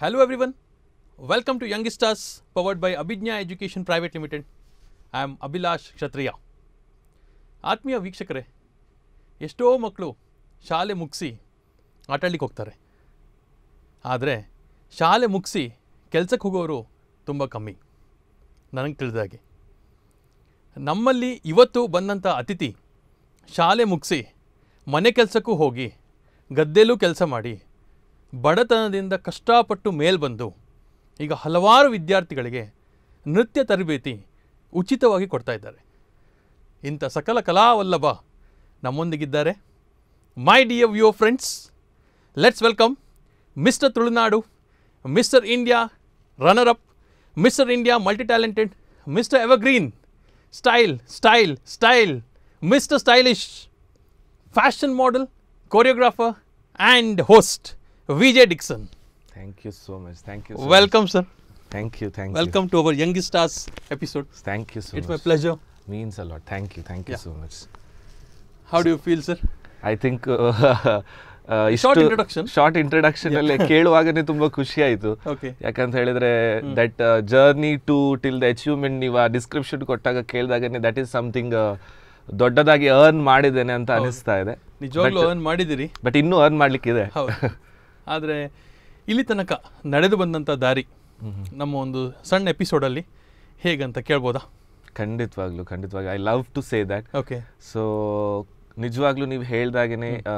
Hello everyone. Welcome to Young Stars powered by Abhijna Education Private Limited. I am Abhilash ಕ್ಷತ್ರಿಯ ಆತ್ಮೀಯ ವೀಕ್ಷಕರೇ ಎಷ್ಟೋ ಮಕ್ಕಳು ಶಾಲೆ ಮುಗಿಸಿ ಆಟಾಡ್ಲಿಕ್ಕೆ ಹೋಗ್ತಾರೆ ಆದರೆ ಶಾಲೆ ಮುಗಿಸಿ ಕೆಲಸಕ್ಕೆ ಹೋಗೋರು ತುಂಬ ಕಮ್ಮಿ ನನಗೆ ತಿಳಿದಾಗೆ ನಮ್ಮಲ್ಲಿ ಇವತ್ತು ಬಂದಂಥ ಅತಿಥಿ ಶಾಲೆ ಮುಗಿಸಿ ಮನೆ ಕೆಲಸಕ್ಕೂ ಹೋಗಿ ಗದ್ದೆಲೂ ಕೆಲಸ ಮಾಡಿ ಬಡತನದಿಂದ ಕಷ್ಟಪಟ್ಟು ಮೇಲ್ ಬಂದು ಈಗ ಹಲವಾರು ವಿದ್ಯಾರ್ಥಿಗಳಿಗೆ ನೃತ್ಯ ತರಬೇತಿ ಉಚಿತವಾಗಿ ಕೊಡ್ತಾ ಇದ್ದಾರೆ ಇಂಥ ಸಕಲ ಕಲಾವಲ್ಲಭ ನಮ್ಮೊಂದಿಗಿದ್ದಾರೆ my dear view friends let's welcome mister Tulunadu mister India runner up mister India multi talented mister evergreen style style style mister stylish fashion model choreographer and host Vijay Dixon Thank you so much. Thank you. So welcome sir Much. Thank you. Thank welcome to our young stars episode you. Thank you so it's my much. Pleasure Means a lot. Thank you. Thank you Yeah. so much. How do you feel sir I think uh, Short introduction. Short introduction ಅಲ್ಲಿ ಕೇಳುವಾಗನೇ ತುಂಬಾ ಖುಷಿ ಆಯ್ತು okay ಯಾಕಂತ ಹೇಳಿದ್ರೆ that journey to till the achievement ನೀವು ಆ description ಕೊಟ್ಟಾಗ ಕೇಳಿದಾಗನೇ ದಟ್ ಈಸ್ ಸಮಥಿಂಗ್ ದೊಡ್ಡದಾಗಿ ಅರ್ನ್ ಮಾಡಿದ್ದೇನೆ ಅಂತ ಅನಿಸ್ತಾ ಇದೆ ನಿಜವಾಗ್ಲೂ ಅರ್ನ್ ಮಾಡಿದ್ದೀರಿ ಬಟ್ ಇನ್ನೂ ಅರ್ನ್ ಮಾಡ್ಲಿಕ್ಕಿದೆ ಹೌದು ಆದರೆ ಇಲ್ಲಿ ತನಕ ನಡೆದು ಬಂದಂಥ ದಾರಿ ನಮ್ಮ ಒಂದು ಸಣ್ಣ ಎಪಿಸೋಡಲ್ಲಿ ಹೇಗಂತ ಕೇಳ್ಬೋದಾ ಖಂಡಿತವಾಗ್ಲು ಖಂಡಿತವಾಗ್ಲು I love to say that okay so ನಿಜವಾಗ್ಲೂ ನೀವು ಹೇಳ್ದಾಗೇನೆ ಆ,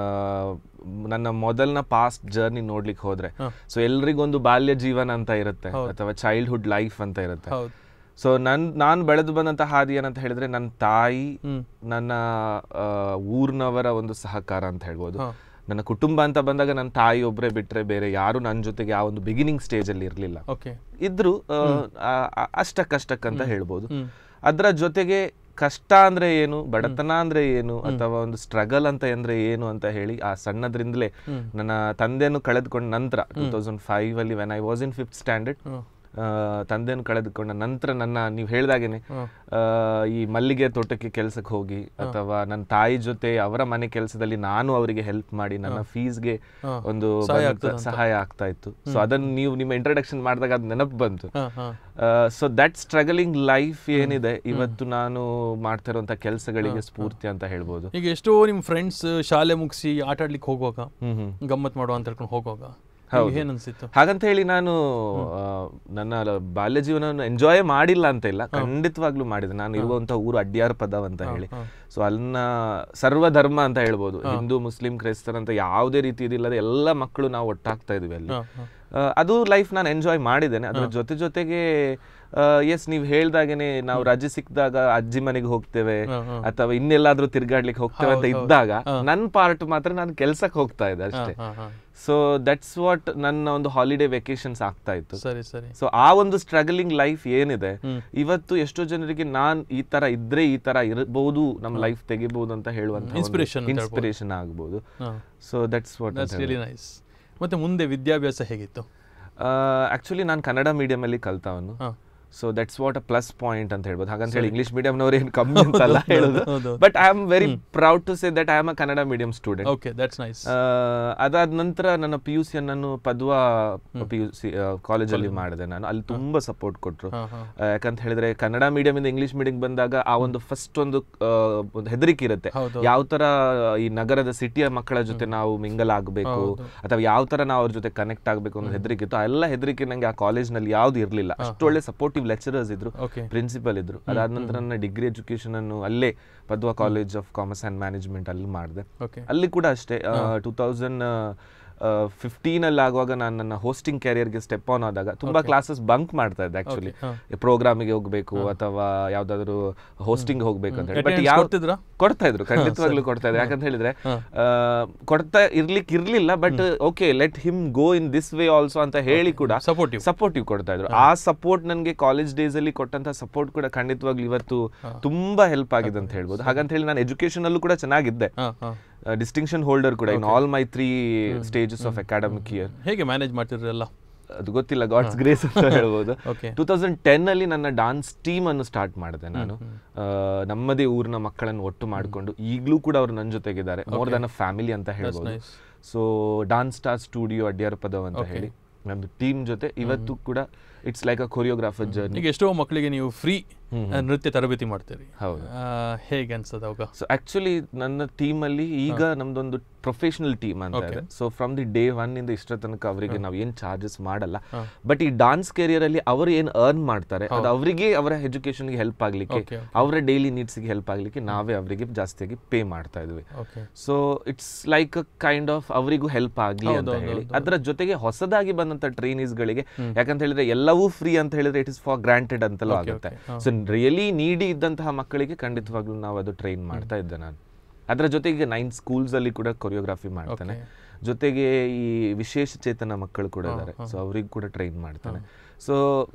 ನನ್ನ ಮೊದಲನ ಪಾಸ್ಟ್ ಜರ್ನಿ ನೋಡ್ಲಿಕ್ಕೆ ಹೋದ್ರೆ ಹ. ಸೊ ಎಲ್ರಿಗೊಂದು ಬಾಲ್ಯ ಜೀವನ ಅಂತ ಇರುತ್ತೆ ಹೌದು. ಅಥವಾ ಚೈಲ್ಡ್ಹುಡ್ ಲೈಫ್ ಅಂತ ಇರುತ್ತೆ ಹೌದು ಸೊ ನನ್ ನಾನು ಬೆಳೆದು ಬಂದಂತ ಹಾದಿ ಏನಂತ ಹೇಳಿದ್ರೆ ನನ್ನ ತಾಯಿ ಹ್ಮ್ ನನ್ನ ಆ, ಊರ್ನವರ ಒಂದು ಸಹಕಾರ ಅಂತ ಹೇಳ್ಬೋದು ಹಾ. ನನ್ನ ಕುಟುಂಬ ಅಂತ ಬಂದಾಗ ನನ್ನ ತಾಯಿ ಒಬ್ಬರೇ ಬಿಟ್ರೆ ಬೇರೆ ಯಾರು ನನ್ನ ಜೊತೆಗೆ ಆ ಒಂದು ಬಿಗಿನಿಂಗ್ ಸ್ಟೇಜ್ ಅಲ್ಲಿ ಇರಲಿಲ್ಲ ಓಕೆ ಇದ್ರು ಆ, ಆ- ಆ- ಅಷ್ಟಕ್ಕಷ್ಟಕ್ಕಂತ ಹೇಳ್ಬೋದು ಹ್ಮ್ ಅದರ ಜೊತೆಗೆ ಕಷ್ಟ ಅಂದ್ರೆ ಏನು ಬಡತನ ಅಂದ್ರೆ ಏನು ಅಥವಾ ಒಂದು ಸ್ಟ್ರಗಲ್ ಅಂತ ಅಂದ್ರೆ ಏನು ಅಂತ ಹೇಳಿ ಆ ಸಣ್ಣದ್ರಿಂದಲೇ ಹ್ಮ್. ನನ್ನ ತಂದೆಯನ್ನು ಕಳೆದುಕೊಂಡ ನಂತರ ಟೂ ತೌಸಂಡ್ ಫೈವ್ ಅಲ್ಲಿ when I was in fifth standard hmm ತಂದೆಯನ್ನು ಕಳೆದುಕೊಂಡ ನಂತರ ನನ್ನ ನೀವು ಹೇಳ್ದಾಗೇನೆ ಹ್ಮ್. ಆ, ಈ ಮಲ್ಲಿಗೆ ತೋಟಕ್ಕೆ ಕೆಲಸಕ್ಕೆ ಹೋಗಿ ಅಥವಾ ನನ್ನ ತಾಯಿ ಜೊತೆ ಅವರ ಮನೆ ಕೆಲಸದಲ್ಲಿ ನಾನು ಅವರಿಗೆ ಹೆಲ್ಪ್ ಮಾಡಿ ನನ್ನ ಫೀಸ್ಗೆ ಹಾ. ಒಂದು ಸಹಾಯ ಬಂದಂತ ಆಗ್ತದಂತ. ಸಹಾಯ ಆಗ್ತಾ ಇತ್ತು ಸೊ ಅದನ್ನು ನೀವು ನಿಮ್ಮ ಇಂಟ್ರಡಕ್ಷನ್ ಮಾಡಿದಾಗ ಅದು ನೆನಪು ಬಂತು ಹಾಂ ಹಾಂ ಸೊ ದಟ್ ಸ್ಟ್ರಗಲಿಂಗ್ ಲೈಫ್ ಏನಿದೆ ಇವತ್ತು ನಾನು ಮಾಡ್ತಾ ಇರುವಂತ ಕೆಲಸಗಳಿಗೆ ಸ್ಫೂರ್ತಿ ಅಂತ ಹೇಳ್ಬೋದು ಈಗ ಎಷ್ಟೋ ನಿಮ್ಮ ಫ್ರೆಂಡ್ಸ್ ಶಾಲೆ ಮುಗಿಸಿ ಆಟ ಆಡ್ಲಿಕ್ಕೆ ಹೋಗುವಾಗ ಹ್ಮ್ ಹ್ಮ್ ಗಮ್ಮತ್ ಮಾಡುವ ಅಂತ ಹೇಳ್ಕೊಂಡು ಹೋಗುವಾಗ ಹೌದು. ಏನು ಅನ್ಸಿತ್ತು ಹಾಗಂತ ಹೇಳಿ ನಾನು ಆ, ನನ್ನ ಲ- ಬಾಲ್ಯ ಜೀವನವನ್ನು ಎಂಜಾಯ್ ಮಾಡಿಲ್ಲ ಅಂತ ಇಲ್ಲ ಖಂಡಿತವಾಗ್ಲೂ ಮಾಡಿದೆ ನಾನು ಇರುವಂತ ಊರು ಅಡ್ಯಾರ್ ಪದವ್ ಅಂತ ಹೇಳಿ ಹಾ. ಸೊ ಅಲ್ಲಿನ ಸರ್ವಧರ್ಮ ಅಂತ ಹೇಳ್ಬೋದು ಹಿಂದೂ ಮುಸ್ಲಿಂ ಕ್ರೈಸ್ತರ್ ಅಂತ ಯಾವುದೇ ರೀತಿ ಇದಿಲ್ಲದೆ ಎಲ್ಲ ಮಕ್ಕಳು ನಾವು ಒಟ್ಟಾಗ್ತಾ ಇದ್ವಿ ಅಲ್ಲಿ ಹಾಂ ಹಾಂ ಆ, ಅದು ಲೈಫ್ ನಾನು ಎಂಜಾಯ್ ಮಾಡಿದ್ದೇನೆ ಅದ್ರ ಜೊತೆ ಜೊತೆಗೆ ಎಸ್ ನೀವು ಹೇಳ್ದಾಗೇನೆ ನಾವು ರಜೆ ಸಿಕ್ಕಿದಾಗ ಅಜ್ಜಿ ಮನೆಗೆ ಹೋಗ್ತೇವೆ ಹಾಂ ಹಾಂ ಅಥವಾ ಇನ್ನೆಲ್ಲಾದ್ರೂ ತಿರ್ಗಾಡ್ಲಿಕ್ಕೆ ಹೋಗ್ತೇವೆ ಅಂತ ಇದ್ದಾಗ ನನ್ನ ಪಾರ್ಟ್ ಮಾತ್ರ ನಾನು ಕೆಲ್ಸಕ್ಕೆ ಹೋಗ್ತಾ ಇದ್ದೆ ಅಷ್ಟೇ ಹಾಂ ಹಾಂ ಸೊ ದಟ್ಸ್ ವಾಟ್ ನನ್ನ ಒಂದು ಹಾಲಿಡೇ ವೆಕೇಶನ್ಸ್ ಆಗ್ತಾ ಇತ್ತು ಸರಿ ಸರಿ ಸೊ ಆ ಒಂದು ಸ್ಟ್ರಗಲಿಂಗ್ ಲೈಫ್ ಏನಿದೆ ಹ್ಮ್. ಇವತ್ತು ಎಷ್ಟೋ ಜನರಿಗೆ ನಾನ್ ಈ ತರ ಇದ್ರೆ ಈ ತರ ಇರಬಹುದು ನಮ್ಮ ಲೈಫ್ ತೆಗಿಬಹುದು ಅಂತ ಹೇಳುವಂತ Inspiration ಅಂತ ಹೇಳ್ಬೋದು. ಇನ್ಸ್ಪಿರೇಷನ್ ಆಗ್ಬೋದು ಹಾಂ so that's what that's really nice ಮತ್ತೆ ಮುಂದೆ ವಿದ್ಯಾಭ್ಯಾಸ ಹೇಗಿತ್ತು ಆಕ್ಚುಲಿ ನಾನು ಕನ್ನಡ ಮೀಡಿಯಂ ಅಲ್ಲಿ ಕಲ್ತವನು ಹಾಂ so that's what a plus point ಅಂತ ಹೇಳ್ಬೋದು ಹಾಗಂತ ಹೇಳಿ ಇಂಗ್ಲಿಷ್ ಮೀಡಿಯಂನವ್ರು ಏನು ಕಮ್ಮಿ ಅಂತಲ್ಲ ಹೇಳೋದು ಹೌದು. But I am very proud to say that I am a Kannada medium student okay that's nice ಅದಾದ ನಂತರ ನನ್ನ ಪಿ ಯು ಸಿಯನ್ನು ಪದ್ವಾ ಪಿ ಯು ಸಿ ಕಾಲೇಜಲ್ಲಿ ಮಾಡಿದೆ ನಾನು ಅಲ್ಲಿ ತುಂಬಾ ಸಪೋರ್ಟ್ ಕೊಟ್ಟರು ಹಾಂ ಹಾಂ ಯಾಕಂತ ಹೇಳಿದ್ರೆ ಕನ್ನಡ ಮೀಡಿಯಂ ಇಂದ ಇಂಗ್ಲಿಷ್ ಮೀಡಿಯಂ ಬಂದಾಗ ಆ ಒಂದು ಫಸ್ಟ್ ಒಂದು ಆ, ಒಂದು ಹೆದರಿಕೆ ಇರುತ್ತೆ ಹೌದು. ಯಾವ ತರ ಈ ನಗರದ ಸಿಟಿಯ ಮಕ್ಕಳ ಜೊತೆ ನಾವು ಮಿಂಗಲ್ ಆಗಬೇಕು ಹೌದು. ಅಥವಾ ಯಾವ ತರ ನಾವು ಅವ್ರ ಜೊತೆ ಕನೆಕ್ಟ್ ಆಗಬೇಕು ಅನ್ನೋ ಹೆದರಿಕೆ ಇತ್ತು ಆ ಎಲ್ಲ ಹೆದರಿಕೆ ನಂಗೆ ಆ ಕಾಲೇಜ್ ನಲ್ಲಿ ಯಾವ್ದು ಇರ್ಲಿಲ್ಲ ಅಷ್ಟು ಒಳ್ಳೆ ಸಪೋರ್ಟಿವ್ ಲೆಕ್ಚರರ್ಸ್ ಇದ್ರು ಓಕೆ ಪ್ರಿನ್ಸಿಪಲ್ ಇದ್ರು ಅದಾದ ನಂತರ ನನ್ನ ಡಿಗ್ರಿ ಎಜುಕೇಶನ್ ಅನ್ನು ಅಲ್ಲೇ Padua college of commerce and management ಅಲ್ಲಿ ಮಾಡಿದೆ ಓಕೆ ಅಲ್ಲಿ ಕೂಡ ಅಷ್ಟೇ ಟೂ ತೌಸಂಡ್ ಫಿಫ್ಟೀನ್ ಅಲ್ಲಿ ಆಗುವಾಗ ನಾನು ನನ್ನ ಹೋಸ್ಟಿಂಗ್ ಕ್ಯಾರಿಯರ್ಗೆ ಸ್ಟೆಪ್ ಆನ್ ಆದಾಗ ತುಂಬಾ ಕ್ಲಾಸಸ್ ಬಂಕ್ ಮಾಡ್ತಾ ಇದ್ದೆ ಆಕ್ಚುಲಿ ಹಾ. ಪ್ರೋಗ್ರಾಮಿಗೆ ಹೋಗ್ಬೇಕು ಅಥವಾ ಯಾವ್ದಾದ್ರು ಹೋಸ್ಟಿಂಗ್ ಹೋಗ್ಬೇಕು ಅಂತ ಹೇಳಿ ಬಟ್ Attendance ಯಾವ ಕೊಡ್ತಿದ್ರಾ? ಕೊಡ್ತಾ ಇದ್ರು ಖಂಡಿತವಾಗ್ಲೂ ಕೊಡ್ತಾ ಇದ್ರು ಯಾಕಂತ ಹೇಳಿದ್ರೆ ಹಾ. ಆ, ಕೊಡ್ತಾ ಇರ್ಲಿಕ್ಕೆ ಇರ್ಲಿಲ್ಲ but okay let him go in this way also ಅಂತ ಹೇಳಿ ಕೂಡ ಸಪೋರ್ಟಿವ್ ಸಪೋರ್ಟಿವ್ ಕೊಡ್ತಾ ಇದ್ರು ಆ ಸಪೋರ್ಟ್ ನನಗೆ ಕಾಲೇಜ್ ಡೇಸ್ ಅಲ್ಲಿ ಕೊಟ್ಟಂತ ಸಪೋರ್ಟ್ ಕೂಡ ಖಂಡಿತವಾಗ್ಲೂ ಇವತ್ತು ತುಂಬಾ ಹೆಲ್ಪ್ ಆಗಿದೆ ಅಂತ ಹೇಳ್ಬೋದು ಹಾಗಂತ ಹೇಳಿ ನಾನು ಎಜುಕೇಶನ್ ಅಲ್ಲೂ ಕೂಡ ಚೆನ್ನಾಗಿದ್ದೆ ಹಾಂ ಹಾಂ ಡಿಸ್ಟಿಂಕ್ಷನ್ ಹೋಲ್ಡರ್ ಕೂಡ in all my three stages of academic year ಹೇಗೆ ಮ್ಯಾನೇಜ್ ಮಾಡ್ತಿದ್ರಿ ಎಲ್ಲ ಅದು ಗೊತ್ತಿಲ್ಲ ಗಾಡ್ಸ್ ಗ್ರೇಸ್ ಅಂತ ಹೇಳ್ಬೋದು ಓಕೆ ಟೂ ತೌಸಂಡ್ ಟೆನ್ ಅಲ್ಲಿ ನನ್ನ ಡಾನ್ಸ್ ಟೀಮ್ ಅನ್ನು ಸ್ಟಾರ್ಟ್ ಮಾಡಿದೆ ನಾನು ಆ, ನಮ್ಮದೇ ಊರಿನ ಮಕ್ಕಳನ್ನು ಒಟ್ಟು ಮಾಡಿಕೊಂಡು ಈಗಲೂ ಕೂಡ ಅವರು ನನ್ನ ಜೊತೆಗಿದ್ದಾರೆ ಮೋರ್ ದನ್ ಅ ಫ್ಯಾಮಿಲಿ ಅಂತ ಹೇಳ್ಬೋದು nice. So dance star studio Adyar Padav ಅಂತ ಹೇಳಿ ನಮ್ದು ಟೀಮ್ ಜೊತೆ ಇವತ್ತು ಕೂಡ it's like a choreographer journey ಈಗ ಎಷ್ಟೋ ಮಕ್ಕಳಿಗೆ ನೀವು ಫ್ರೀ ನೃತ್ಯ ತರಬೇತಿ ಮಾಡ್ತೀರಿ ಹೌದು. ಆ, ಹೇಗೆ ಅನ್ಸದ ಅವಾಗ ಸೊ ಆಕ್ಚುಲಿ ನನ್ನ ಟೀಮಲ್ಲಿ ಈಗ ನಮ್ದೊಂದು ಪ್ರೊಫೆಷನಲ್ ಟೀಮ್ ಅಂತ ಇದೆ so from the day one ಇಂದ ಇಷ್ಟರ ತನಕ ಅವರಿಗೆ ನಾವು ಏನ್ ಚಾರ್ಜಸ್ ಮಾಡಲ್ಲ ಬಟ್ ಈ ಡಾನ್ಸ್ ಕೆರಿಯರ್ ಅಲ್ಲಿ ಅವರು ಏನ್ ಅರ್ನ್ ಮಾಡ್ತಾರೆ ಅದು ಅವರಿಗೆ ಅವರ ಎಜುಕೇಶನ್ಗೆ ಹೆಲ್ಪ್ ಆಗ್ಲಿಕ್ಕೆ Okay, ಅವರ ಡೈಲಿ ನೀಡ್ಸ್ಗೆ ಹೆಲ್ಪ್ ಆಗ್ಲಿಕ್ಕೆ ನಾವೇ ಅವರಿಗೆ ಜಾಸ್ತಿಯಾಗಿ ಪೇ ಮಾಡ್ತಾ ಇದ್ವಿ okay so it's like a kind of ಅವರಿಗೂ ಹೆಲ್ಪ್ ಆಗ್ಲಿ ಅಂತ ಹೇಳಿ ಅದರ ಜೊತೆಗೆ ಹೊಸದಾಗಿ ಬಂದಂತ ಟ್ರೈನೀಸ್ ಗಳಿಗೆ ಯಾಕಂತ ಹೇಳಿದ್ರೆ ಎಲ್ಲವೂ ಫ್ರೀ ಅಂತ ಹೇಳಿದ್ರೆ ಇಟ್ ಇಸ್ ಫಾರ್ ಗ್ರಾಂಟೆಡ್ ಅಂತಲೂ ಆಗುತ್ತೆ ಸೊ ರಿಯಲಿ ನೀಡಿ ಇದ್ದಂತಹ ಮಕ್ಕಳಿಗೆ ಖಂಡಿತವಾಗ್ಲೂ ನಾವು ಅದು ಟ್ರೈನ್ ಮಾಡ್ತಾ ಇದ್ದೆ ನಾನು ಅದರ ಜೊತೆಗೆ ನೈನ್ ಸ್ಕೂಲ್ಸ್ ಅಲ್ಲಿ ಕೂಡ ಕೊರಿಯೋಗ್ರಫಿ ಮಾಡ್ತಾನೆ ಜೊತೆಗೆ ಈ ವಿಶೇಷ ಚೇತನ ಮಕ್ಕಳು ಕೂಡ ಇದ್ದಾರೆ ಸೊ ಅವ್ರಿಗೆ ಕೂಡ ಟ್ರೈನ್ ಮಾಡ್ತಾನೆ so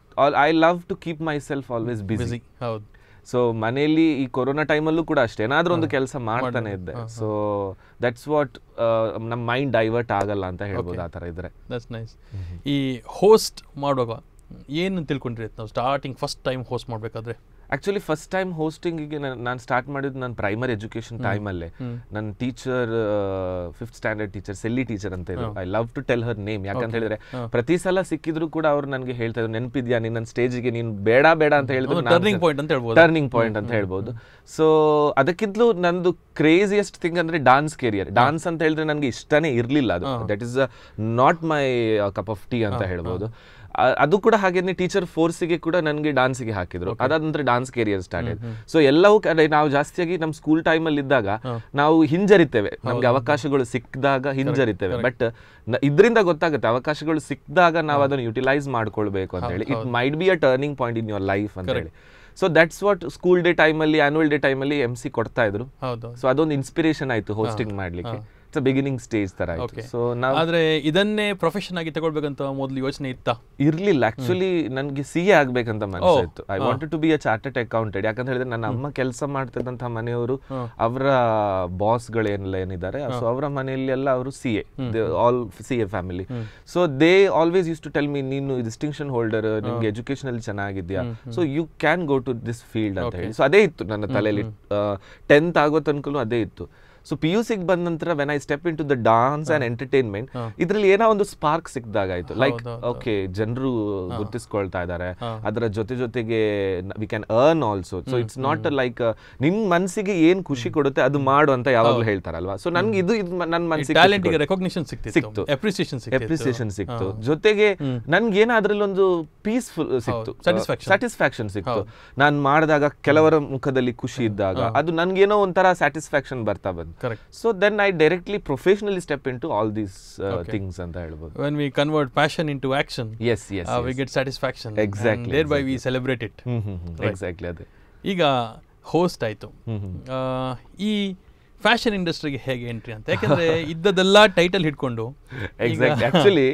I love to keep myself always busy busy ಹೌದು ಸೊ ಮನೆಯಲ್ಲಿ ಈ ಕೊರೋನಾ ಟೈಮಲ್ಲೂ ಕೂಡ ಅಷ್ಟೇ ಏನಾದ್ರೂ ಒಂದು ಕೆಲಸ ಮಾಡ್ತಾನೆ ಇದ್ದೆ ಸೊ ದಟ್ಸ್ ವಾಟ್ ನಮ್ಮ ಮೈಂಡ್ ಡೈವರ್ಟ್ ಆಗಲ್ಲ ಅಂತ ಹೇಳ್ಬೋದು ಆ ಥರ ಇದ್ರೆ ದಟ್ಸ್ ನೈಸ್ ಈ ಹೋಸ್ಟ್ ಮಾಡುವಾಗ ಏನು ತಿಳ್ಕೊಂಡ್ರಿ ನಾವು ಸ್ಟಾರ್ಟಿಂಗ್ ಫಸ್ಟ್ ಟೈಮ್ ಹೋಸ್ಟ್ ಮಾಡಬೇಕಾದ್ರೆ ಆಕ್ಚುಲಿ ಫಸ್ಟ್ ಟೈಮ್ ಹೋಸ್ಟಿಂಗಿಗೆ ನಾನು ಸ್ಟಾರ್ಟ್ ಮಾಡಿದ್ದು ನನ್ನ ಪ್ರೈಮರಿ ಎಜುಕೇಶನ್ ಟೈಮಲ್ಲೇ ನನ್ನ teacher fifth standard teacher Selli teacher ಅಂತ ಇದ್ರು I love to tell her name ಯಾಕಂತ ಹೇಳಿದ್ರೆ ಪ್ರತಿ ಸಲ ಸಿಕ್ಕಿದ್ರು ಕೂಡ ಅವ್ರು ನನಗೆ ಹೇಳ್ತಾ ಇದ್ರು ನೆನಪಿದ್ಯಾ ನೀನ್ ನನ್ನ ಸ್ಟೇಜಿಗೆ ನೀನು ಬೇಡ ಬೇಡ ಅಂತ ಹೇಳಿದ್ರು ಟರ್ನಿಂಗ್ ಪಾಯಿಂಟ್ ಅಂತ ಹೇಳ್ಬೋದು ಟರ್ನಿಂಗ್ ಪಾಯಿಂಟ್ ಅಂತ ಹೇಳ್ಬೋದು ಸೊ ಅದಕ್ಕಿಂತಲೂ ನಂದು ಕ್ರೇಜಿಯಸ್ಟ್ ಥಿಂಗ್ ಅಂದ್ರೆ ಡಾನ್ಸ್ ಕೆರಿಯರ್ ಡಾನ್ಸ್ ಅಂತ ಹೇಳಿದ್ರೆ ನನಗೆ ಇಷ್ಟನೇ ಇರ್ಲಿಲ್ಲ ಅದು that is not my cup of tea ಅಂತ ಹೇಳ್ಬೋದು ಆ- ಅದು ಕೂಡ ಹಾಗೇನೆ ಟೀಚರ್ ಫೋರ್ಸಿಗೆ ಕೂಡ ನನಗೆ ಡಾನ್ಸ್ಗೆ ಹಾಕಿದ್ರು ಅದಾದ ನಂತರ ಡಾನ್ಸ್ ಕೆರಿಯರ್ ಸ್ಟಾರ್ಟ್ ಆಯ್ತು ಸೊ ಎಲ್ಲವೂ ಕಡೆ ನಾವು ಜಾಸ್ತಿಯಾಗಿ ನಮ್ಮ ಸ್ಕೂಲ್ ಟೈಮಲ್ಲಿ ಇದ್ದಾಗ ನಾವು ಹಿಂಜರಿತೇವೆ ನಮ್ಗೆ ಅವಕಾಶಗಳು ಸಿಕ್ಕಿದಾಗ ಹಿಂಜರಿತೇವೆ ಬಟ್ ಇದರಿಂದ ಗೊತ್ತಾಗುತ್ತೆ ಅವಕಾಶಗಳು ಸಿಕ್ಕಿದಾಗ ನಾವು ಅದನ್ನು ಯುಟಿಲೈಸ್ ಮಾಡ್ಕೊಳ್ಬೇಕು ಅಂತ ಹೇಳಿ it might be a turning point in your life ಅಂತ ಹೇಳಿ so that's what school day ಟೈಮಲ್ಲಿ ಆನ್ಯುವಲ್ ಡೇ ಟೈಮಲ್ಲಿ ಎಂ ಸಿ ಕೊಡ್ತಾ ಇದ್ರು ಹೌದು ಸೊ ಅದೊಂದು ಇನ್ಸ್ಪಿರೇಷನ್ ಆಯ್ತು ಹೋಸ್ಟಿಂಗ್ ಮಾಡ್ಲಿಕ್ಕೆ ಇಟ್ಸ್ ಬಿಗಿನಿಂಗ್ ಸ್ಟೇಜ್ ತರ ಆಯ್ತು Okay. ಸೊ ನಾವು ಆದ್ರೆ ಇದನ್ನೇ ಪ್ರೊಫೆಷನ್ ಆಗಿ ತಗೊಳ್ಬೇಕಂತ ಮೊದಲು ಯೋಚನೆ ಇತ್ತ ಇರ್ಲಿಲ್ಲ ಆಕ್ಚುಲಿ ನನಗೆ ಸಿ ಎ ಆಗ್ಬೇಕಂತ ಮನಸ್ಸು ಇತ್ತು I wanted to be a chartered accountant ಯಾಕಂತ ಹೇಳಿದ್ರೆ ನನ್ನ ಅಮ್ಮ ಕೆಲಸ ಮಾಡ್ತಿದ್ದಂತಹ ಮನೆಯವರು ಅವರ ಬಾಸ್ ಗಳೇನೆಲ್ಲ ಏನಿದ್ದಾರೆ ಸೊ ಅವರ ಮನೆಯಲ್ಲಿ ಎಲ್ಲ ಅವರು C A all C A family so they always use to tell me ನೀನು ಡಿಸ್ಟಿಂಕ್ಷನ್ ಹೋಲ್ಡರ್ ನಿಮ್ಗೆ ಎಜುಕೇಶನ್ ಅಲ್ಲಿ ಚೆನ್ನಾಗಿದ್ಯಾ so you can go to this field ಅಂತ ಹೇಳಿ ಸೊ ಅದೇ ಇತ್ತು ನನ್ನ ತಲೆಯಲ್ಲಿ ಟೆಂತ್ ಆಗೋ ತನಕನೂ ಅದೇ ಇತ್ತು ಸೊ ಪಿ ಯು ಸಿಗ್ ಬಂದ ನಂತರ when I step into the dance and entertainment ಇದ್ರಲ್ಲಿ ಏನೋ ಒಂದು ಸ್ಪಾರ್ಕ್ ಸಿಕ್ದಾಗಾಯ್ತು ಲೈಕ್ ಓಕೆ ಜನರು ಗುರ್ತಿಸ್ಕೊಳ್ತಾ ಇದ್ದಾರೆ ಅದರ ಜೊತೆ ಜೊತೆಗೆ we can earn also so it's not like ನಿನ್ ಮನ್ಸಿಗೆ ಏನ್ ಖುಷಿ ಕೊಡುತ್ತೆ ಅದು ಮಾಡು ಅಂತ ಯಾವಾಗ್ಲೂ ಹೇಳ್ತಾರಲ್ವಾ ಸೊ ನನ್ಗೆ ಇದು ಇದು ನನ್ನ ಮನ್ಸಿಗೆ ಟ್ಯಾಲೆಂಟ್ ಗೆ ರೆಕಾಗ್ನಿಷನ್ ಸಿಕ್ತಿತ್ತು ಸಿಕ್ತು. ಅಪ್ರಿಸಿಯೇಷನ್ ಸಿಕ್ತಿತ್ತು ಎಪ್ರಿಸಿಯೇಷನ್ ಸಿಕ್ತು ಜೊತೆಗೆ ನನ್ಗೆ ಏನೋ ಅದ್ರಲ್ಲಿ ಒಂದು ಪೀಸ್ಫುಲ್ ಸಿಕ್ತು satisfaction. ಸ್ಯಾಟಿಸ್ಫ್ಯಾಕ್ಷನ್ ಸಿಕ್ತು ನಾನು ಮಾಡಿದಾಗ ಕೆಲವರ ಮುಖದಲ್ಲಿ ಖುಷಿ ಇದ್ದಾಗ ಅದು ನನ್ಗೇನೋ ಒಂಥರ ಸ್ಯಾಟಿಸ್ಫ್ಯಾಕ್ಷನ್ ಬರ್ತಾ ಬಂತು correct so then I directly professionally step into all these things ಅಂತ ಹೇಳ್ಬೋದು when we convert passion into action yes yes uh, we get satisfaction Exactly, and thereby we celebrate it hmm hmm hmm exactly ಅದೇ ಈಗ host ಆಯ್ತು ಹ್ಮ್ ಹ್ಮ್ ಆ, ಈ fashion ಇಂಡಸ್ಟ್ರಿಗೆ ಹೇಗೆ entry ಅಂತ ಯಾಕಂದ್ರೆ ಇದ್ದದೆಲ್ಲ ಟೈಟಲ್ ಹಿಡ್ಕೊಂಡು exact actually